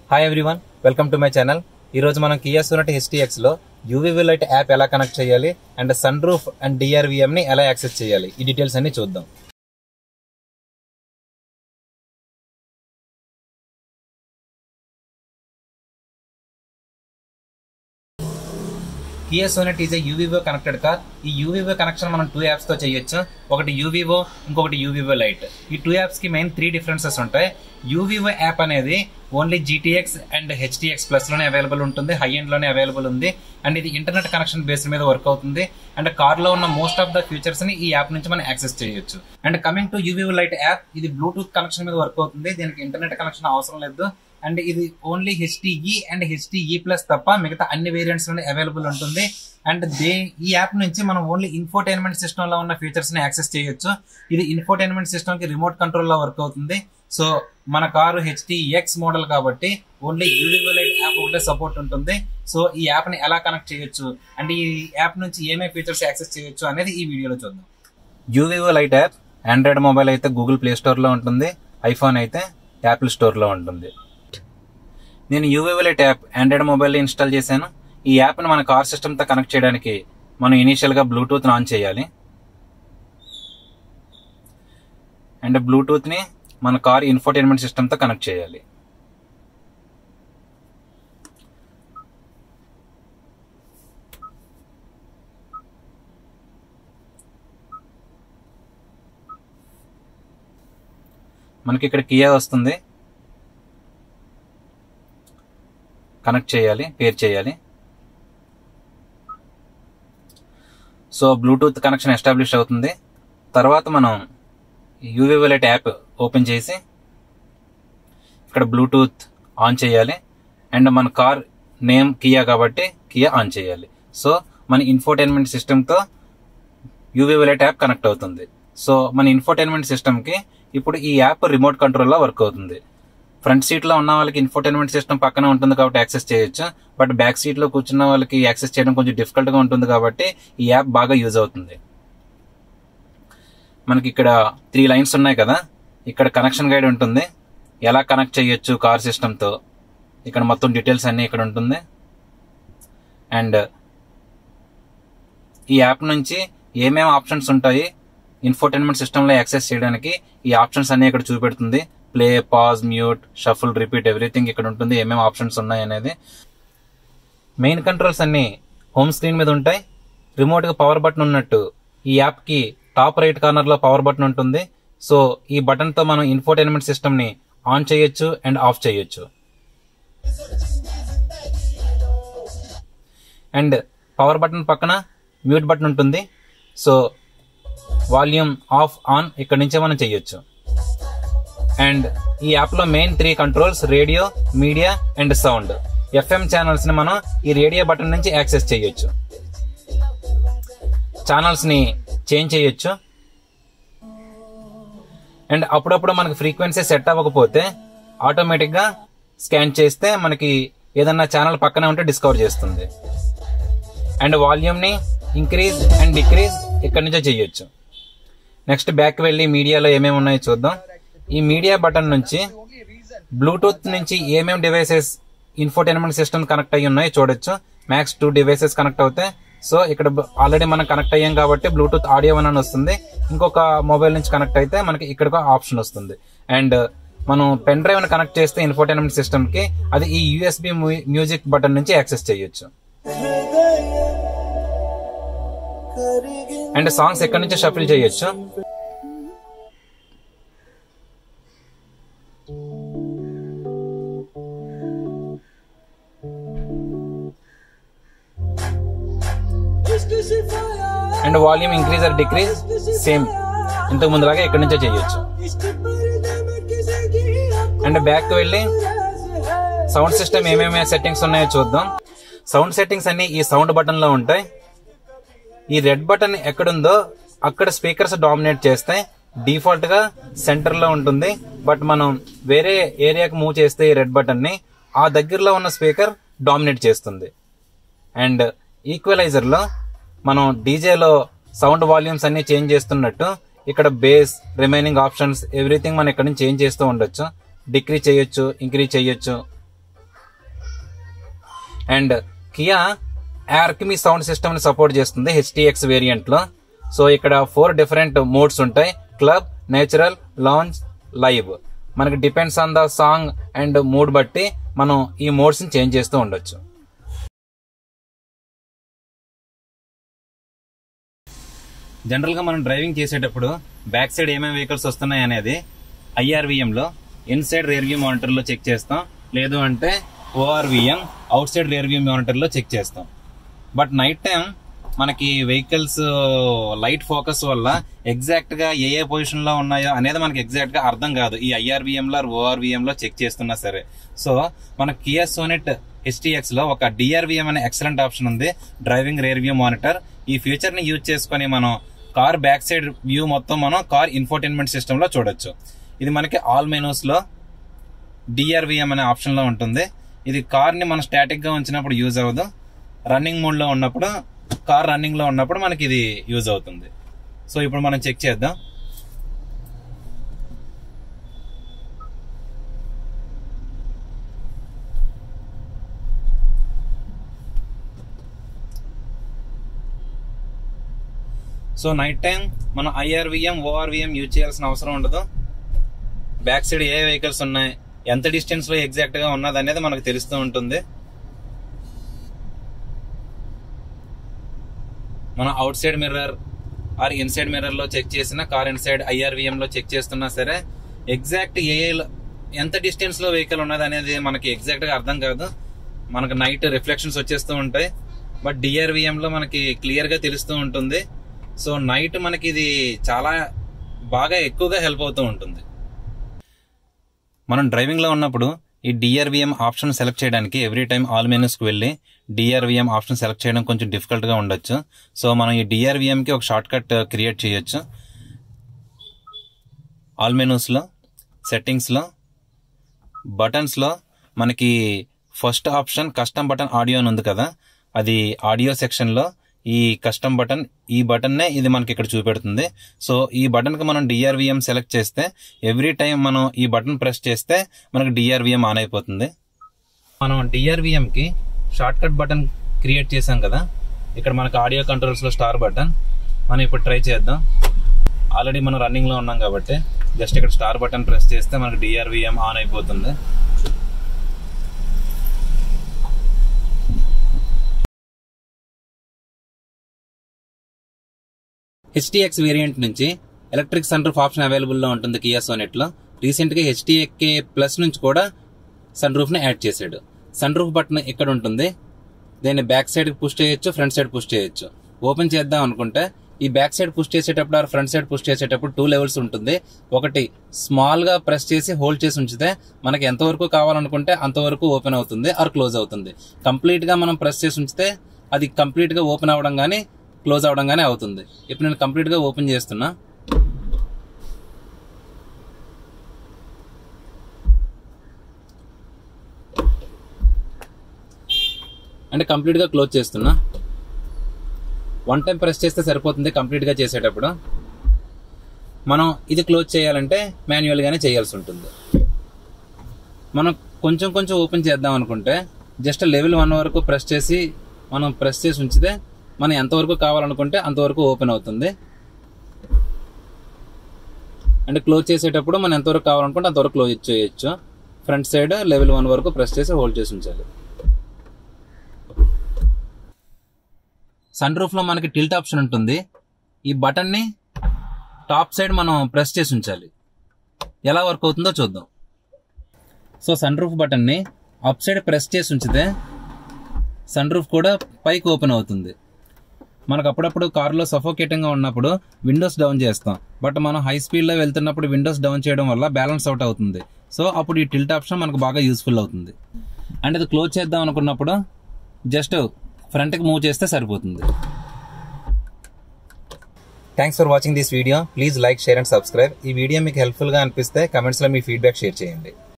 hi everyone welcome to my channel ఈ రోజు మనం కియా సోనట్ హెచ్టిఎక్స్ లో యూవీవీ లైట్ యాప్ ఎలా కనెక్ట్ చేయాలి and sun roof and DRVM ని ఎలా యాక్సెస్ చేయాలి ఈ డీటెయిల్స్ అన్ని చూద్దాం Kia Sonet is a UVO connected car ఈ యూవీవో కనెక్షన్ మనం టూ యాప్స్ తో చేయొచ్చు ఒకటి యూవీవో ఇంకొకటి యూవీవో లైట్ ఈ టూ యాప్స్ కి మెయిన్ త్రీ డిఫరెన్సెస్ ఉంటాయి యూవీవో యాప్ అనేది only GTX and HTX plus లోనే అవైలబుల్ ఉంటుంది హై ఎండ్ లోనే అవైలబుల్ ఉంది అండ్ ఇది ఇంటర్నెట్ కనెక్షన్ బేస్ మీద వర్క్ అవుతుంది అండ్ కార్ లో ఉన్న మోస్ట్ ఆఫ్ ద ఫీచర్స్ ని ఈ యాప్ నుంచి మనం యాక్సెస్ చేయొచ్చు and coming to UVO lite app ఇది బ్లూటూత్ కనెక్షన్ మీద వర్క్ అవుతుంది దీనికి ఇంటర్నెట్ కనెక్షన్ అవసరం లేదు అండ్ ఇది only HTE and HTE plus తప్ప మిగతా అన్ని వేరియంట్స్ లోనే అవైలబుల్ ఉంటుంది అండ్ దే ఈ యాప్ నుంచి మనం ఓన్లీ ఇన్ఫోటైన్మెంట్ సిస్టమ్ లో ఉన్న ఫీచర్స్ ని యాక్సెస్ చేయొచ్చు ఇది ఇన్ఫోటైన్మెంట్ సిస్టమ్ కి రిమోట్ కంట్రోల్ లో వర్క్ అవుతుంది సో మన కారు హెచ్టిఎక్స్ మోడల్ కాబట్టి ఓన్లీ యూనివలైట్ యాప్ ఒకటే సపోర్ట్ ఉంటుంది సో ఈ యాప్ ని ఎలా కనెక్ట్ చేయొచ్చు అండ్ ఈ యాప్ నుంచి ఏమేమి ఫీచర్స్ యాక్సెస్ చేయొచ్చు అనేది ఈ వీడియోలో చూద్దాం UVO lite app Android mobile అయితే గూగుల్ ప్లే స్టోర్ లో ఉంటుంది ఐఫోన్ అయితే యాపిల్ స్టోర్ లో ఉంటుంది నేను UVO lite app Android mobile install చేశాను ఈ యాప్ను మన కార్ సిస్టమ్తో కనెక్ట్ చేయడానికి మనం ఇనీషియల్గా బ్లూటూత్ ఆన్ చేయాలి అండ్ బ్లూటూత్ని మన కార్ ఇన్ఫోటైన్మెంట్ సిస్టమ్తో కనెక్ట్ చేయాలి మనకి ఇక్కడ కియా వస్తుంది కనెక్ట్ చేయాలి పేర్ చేయాలి సో బ్లూటూత్ కనెక్షన్ ఎస్టాబ్లిష్ అవుతుంది తర్వాత మనం యూవీ వాలెట్ యాప్ ఓపెన్ చేసి ఇక్కడ బ్లూటూత్ ఆన్ చేయాలి అండ్ మన కార్ నేమ్ కియా కాబట్టి కియా ఆన్ చేయాలి సో మన ఇన్ఫోటైన్మెంట్ సిస్టమ్తో యూవీ వాలెట్ యాప్ కనెక్ట్ అవుతుంది సో మన ఇన్ఫోటైన్మెంట్ సిస్టమ్కి ఇప్పుడు ఈ యాప్ రిమోట్ కంట్రోల్లో వర్క్ అవుతుంది ఫ్రంట్ సీట్ లో ఉన్న వాళ్ళకి ఇన్ఫోటైన్మెంట్ సిస్టమ్ పక్కన ఉంటుంది కాబట్టి యాక్సెస్ చేయొచ్చు బట్ బ్యాక్ సీట్ లో కూర్చున్న వాళ్ళకి యాక్సెస్ చేయడం కొంచెం డిఫికల్ట్ గా ఉంటుంది కాబట్టి ఈ యాప్ బాగా యూజ్ అవుతుంది మనకి ఇక్కడ త్రీ లైన్స్ ఉన్నాయి కదా ఇక్కడ కనెక్షన్ గైడ్ ఉంటుంది ఎలా కనెక్ట్ చేయొచ్చు కార్ సిస్టమ్ తో ఇక్కడ మొత్తం డీటెయిల్స్ అన్ని ఇక్కడ ఉంటుంది అండ్ ఈ యాప్ నుంచి ఏమేమి ఆప్షన్స్ ఉంటాయి ఇన్ఫోటైన్మెంట్ సిస్టమ్ లో యాక్సెస్ చేయడానికి ఈ ఆప్షన్స్ అన్ని ఇక్కడ చూపెడుతుంది play pause mute shuffle repeat everything ఇక్కడ ఉంటుంది ఏమేమి ఆప్షన్స్ ఉన్నాయి అనేది మెయిన్ కంట్రోల్స్ అన్ని హోమ్ స్క్రీన్ మీద ఉంటాయి రిమోట్ గా పవర్ బటన్ ఉన్నట్టు ఈ యాప్ కి టాప్ రైట్ కార్నర్ లో పవర్ బటన్ ఉంటుంది సో ఈ బటన్ తో మనం ఇన్ఫోటైన్మెంట్ సిస్టమ్ ని ఆన్ చేయొచ్చు అండ్ ఆఫ్ చేయొచ్చు అండ్ పవర్ బటన్ పక్కన మ్యూట్ బటన్ ఉంటుంది సో వాల్యూమ్ ఆఫ్ ఆన్ ఇక్కడ నుంచే మనం చేయొచ్చు అండ్ ఈ యాప్ లో main three controls radio media and sound FM channels ని మనం ఈ రేడియో బటన్ నుంచి యాక్సెస్ చేయొచ్చు ఛానల్స్ ని చేంజ్ చేయొచ్చు అండ్ అప్పుడప్పుడు మనకి ఫ్రీక్వెన్సీ సెట్ అవ్వకపోతే ఆటోమేటిక్ గా స్కాన్ చేస్తే మనకి ఏదన్నా ఛానల్ పక్కనే ఉంటే డిస్కవర్ చేస్తుంది అండ్ వాల్యూమ్ ని ఇంక్రీజ్ అండ్ డిక్రీజ్ ఇక్కడి నుంచే చేయొచ్చు నెక్స్ట్ బ్యాక్ వెళ్ళి మీడియాలో ఏమేమి ఉన్నాయో చూద్దాం ఈ మీడియా బటన్ నుంచి బ్లూటూత్ నుంచి ఏమేమి డివైసెస్ ఇన్ఫోటైన్మెంట్ సిస్టమ్ కనెక్ట్ అయ్యి ఉన్నాయో చూడొచ్చు మ్యాక్స్ టూ డివైసెస్ కనెక్ట్ అవుతాయి సో ఇక్కడ ఆల్రెడీ మనం కనెక్ట్ అయ్యాం కాబట్టి బ్లూటూత్ ఆడియో అని వస్తుంది ఇంకొక మొబైల్ నుంచి కనెక్ట్ అయితే మనకి ఇక్కడ ఆప్షన్ వస్తుంది అండ్ మనం పెన్ డ్రైవ్ ని కనెక్ట్ చేస్తే ఇన్ఫోటైన్మెంట్ సిస్టమ్ కి అది ఈ యూఎస్బి మ్యూజిక్ బటన్ నుంచి యాక్సెస్ చేయొచ్చు అండ్ సాంగ్స్ ఎక్కడి నుంచి షఫిల్ చేయొచ్చు and volume increase or decrease same ఇంతకు ముందులాగా ఎక్కడి నుంచో చేయొచ్చు అండ్ బ్యాక్ వెళ్ళి సౌండ్ సిస్టమ్ ఏమేమి సెట్టింగ్స్ ఉన్నాయో చూద్దాం సౌండ్ సెట్టింగ్స్ అన్ని ఈ సౌండ్ బటన్ లో ఉంటాయి ఈ రెడ్ బటన్ ఎక్కడుందో అక్కడ స్పీకర్స్ డామినేట్ చేస్తాయి డిఫాల్ట్ గా సెంటర్ లో ఉంటుంది బట్ మనం వేరే ఏరియాకి మూవ్ చేస్తే ఈ రెడ్ బటన్ ని ఆ దగ్గరలో ఉన్న స్పీకర్ డామినేట్ చేస్తుంది అండ్ ఈక్వలైజర్ లో మనం డీజేలో సౌండ్ వాల్యూమ్స్ అన్ని చేంజ్ చేస్తున్నట్టు ఇక్కడ బేస్ రిమైనింగ్ ఆప్షన్స్ ఎవ్రీథింగ్ మనం ఇక్కడ నుంచి చేంజ్ చేస్తూ ఉండొచ్చు డిక్రీజ్ చేయొచ్చు ఇంక్రీజ్ చేయొచ్చు and Kia Arkamys sound system ని సపోర్ట్ చేస్తుంది హెచ్టిఎక్స్ వేరియంట్ లో సో ఇక్కడ ఫోర్ డిఫరెంట్ మోడ్స్ ఉంటాయి క్లబ్ నేచురల్ లాంచ్ లైవ్ మనకి depends on the song and mood బట్టి మనం ఈ మోడ్స్ ని చేంజ్ చేస్తూ ఉండొచ్చు జనరల్ గా మనం డ్రైవింగ్ చేసేటప్పుడు బ్యాక్ సైడ్ ఏమేమి వెహికల్స్ వస్తున్నాయి అనేది ఐఆర్విఎం లో inside rear view monitor లో చెక్ చేస్తాం లేదు అంటే ORVM outside rear view monitor లో చెక్ చేస్తాం బట్ నైట్ టైం మనకి వెహికల్స్ లైట్ ఫోకస్ వల్ల ఎగ్జాక్ట్ గా ఏ ఏ పొజిషన్ లో ఉన్నాయో అనేది మనకి ఎగ్జాక్ట్ గా అర్థం కాదు ఈ ఐఆర్విఎం లో ఓఆర్విఎం లో చెక్ చేస్తున్నా సరే సో మన కియా సోనెట్ హెచ్టిఎక్స్ లో ఒక డిఆర్విఎం అనే ఎక్సలెంట్ ఆప్షన్ ఉంది డ్రైవింగ్ రియర్ వ్యూ మానిటర్ ఈ ఫీచర్ ని యూజ్ చేసుకొని మనం కార్ బ్యాక్ సైడ్ వ్యూ మొత్తం మనం కార్ ఇన్ఫోటైన్మెంట్ సిస్టమ్ లో చూడొచ్చు ఇది మనకి ఆల్ మెనూస్ లో డిఆర్విఎం అనే ఆప్షన్ లో ఉంటుంది ఇది కార్ ని మనం స్టాటిక్ గా ఉంచినప్పుడు యూజ్ అవ్వదు రన్నింగ్ మోడ్ లో ఉన్నప్పుడు కార్ రన్నింగ్ లో ఉన్నప్పుడు మనకి ఇది యూజ్ అవుతుంది సో ఇప్పుడు మనం చెక్ చేద్దాం సో నైట్ టైం మనం ఐఆర్విఎం ఓఆర్విఎం యూజ్ చేయాల్సిన అవసరం ఉండదు బ్యాక్ సైడ్ ఏ వెహికల్స్ ఉన్నాయి ఎంత డిస్టెన్స్ లో ఎగ్జాక్ట్ గా ఉన్నది అనేది మనకు తెలుస్తూ ఉంటుంది మనం outside mirror or inside mirror లో చెక్ చేసిన కార్ ఇన్సైడ్ ఐఆర్విఎం లో చెక్ చేస్తున్నా సరే ఎగ్జాక్ట్ ఏ ఎంత డిస్టెన్స్ లో వెహికల్ ఉన్నది అనేది మనకి ఎగ్జాక్ట్ గా అర్థం కాదు మనకు నైట్ రిఫ్లెక్షన్స్ వచ్చేస్తూ ఉంటాయి బట్ డిఆర్విఎం లో మనకి క్లియర్ గా తెలుస్తూ ఉంటుంది సో నైట్ మనకి ఇది చాలా బాగా ఎక్కువగా హెల్ప్ అవుతూ ఉంటుంది మనం డ్రైవింగ్ లో ఉన్నప్పుడు ఈ డిఆర్విఎం ఆప్షన్ సెలెక్ట్ చేయడానికి ఎవ్రీ టైం ఆల్ మెనూస్ కి వెళ్ళి డిఆర్విఎం ఆప్షన్ సెలెక్ట్ చేయడం కొంచెం డిఫికల్ట్ గా ఉండొచ్చు సో మనం ఈ డిఆర్విఎం కి ఒక షార్ట్ కట్ క్రియేట్ చేయొచ్చు ఆల్ మెనూస్ లో సెట్టింగ్స్ లో బటన్స్ లో మనకి first option custom button audio అని ఉంది కదా అది ఆడియో సెక్షన్ లో ఈ కస్టమ్ బటన్ ఈ బటన్ నే ఇది మనకి ఇక్కడ చూపెడుతుంది సో ఈ బటన్ కి మనం డిఆర్విఎం సెలెక్ట్ చేస్తే ఎవ్రీ టైం మనం ఈ బటన్ ప్రెస్ చేస్తే మనకి డిఆర్విఎం ఆన్ అయిపోతుంది మనం డిఆర్విఎం కి షార్ట్ కట్ బటన్ క్రియేట్ చేసాం కదా ఇక్కడ మనకి ఆడియో కంట్రోల్స్ లో స్టార్ బటన్ మనం ఇప్పుడు ట్రై చేద్దాం ఆల్రెడీ మనం రన్నింగ్ లో ఉన్నాం కాబట్టి జస్ట్ ఇక్కడ స్టార్ బటన్ ప్రెస్ చేస్తే మనకి డిఆర్విఎం ఆన్ అయిపోతుంది హెచ్టిఎక్స్ వేరియంట్ నుంచి electric sun roof option available లో ఉంటుంది కియా సోనెట్ లో రీసెంట్ గా హెచ్టిఎక్కే ప్లస్ నుంచి కూడా సన్ రూఫ్ ని యాడ్ చేశాడు సన్ రూఫ్ బటన్ ఇక్కడ ఉంటుంది దీన్ని బ్యాక్ సైడ్ పుష్ చేయొచ్చు ఫ్రంట్ సైడ్ పుష్ చేయొచ్చు ఓపెన్ చేద్దాం అనుకుంటే ఈ బ్యాక్ సైడ్ పుష్ చేసేటప్పుడు ఆర్ ఫ్రంట్ సైడ్ పుష్ చేసేటప్పుడు టూ లెవెల్స్ ఉంటుంది ఒకటి స్మాల్ గా ప్రెస్ చేసి హోల్డ్ చేసి ఉంచితే మనకి ఎంతవరకు కావాలనుకుంటే అంతవరకు ఓపెన్ అవుతుంది ఆర్ క్లోజ్ అవుతుంది కంప్లీట్ గా మనం ప్రెస్ చేసి ఉంచితే అది కంప్లీట్ గా ఓపెన్ అవ్వడం కానీ క్లోజ్ అవడం గానే అవుతుంది ఇప్పుడు నేను కంప్లీట్ గా ఓపెన్ చేస్తున్నా అంటే కంప్లీట్ గా క్లోజ్ చేస్తున్నా వన్ టైం ప్రెస్ చేస్తే సరిపోతుంది కంప్లీట్ గా చేసేటప్పుడు మనం ఇది క్లోజ్ చేయాలంటే మాన్యువల్ గానే చేయాల్సి ఉంటుంది మనం కొంచెం కొంచెం ఓపెన్ చేద్దాం అనుకుంటే జస్ట్ లెవెల్ వన్ వరకు ప్రెస్ చేసి మనం ప్రెస్ చేసి ఉంచితే మనం ఎంతవరకు కావాలనుకుంటే అంతవరకు ఓపెన్ అవుతుంది అండ్ క్లోజ్ చేసేటప్పుడు మనం ఎంతవరకు కావాలనుకుంటే అంతవరకు క్లోజ్ చేయొచ్చు ఫ్రంట్ సైడ్ లెవెల్ వన్ వరకు ప్రెస్ చేసి హోల్డ్ చేసి ఉంచాలి సన్ రూఫ్ లో మనకి టిల్ట్ ఆప్షన్ ఉంటుంది ఈ బటన్ ని టాప్ సైడ్ మనం ప్రెస్ చేసి ఉంచాలి ఎలా వర్క్ అవుతుందో చూద్దాం సో సన్ రూఫ్ బటన్ ని అప్ సైడ్ ప్రెస్ చేసి ఉంచితే సన్ రూఫ్ కూడా పైకి ఓపెన్ అవుతుంది మనకు అప్పుడప్పుడు కారులో సఫోకేటింగ్ గా ఉన్నప్పుడు విండోస్ డౌన్ చేస్తాం బట్ మనం హై స్పీడ్ లో వెళ్తున్నప్పుడు విండోస్ డౌన్ చేయడం వల్ల బ్యాలెన్స్ అవుట్ అవుతుంది సో అప్పుడు ఈ టిల్ట్ ఆప్షన్ మనకు బాగా యూస్ఫుల్ అవుతుంది అండ్ అది క్లోజ్ చేద్దాం అనుకున్నప్పుడు జస్ట్ ఫ్రంట్కి మూవ్ చేస్తే సరిపోతుంది thanks for watching this video please like share and subscribe ఈ వీడియో మీకు హెల్ప్ఫుల్గా అనిపిస్తే కమెంట్స్లో మీ ఫీడ్బ్యాక్ షేర్ చేయండి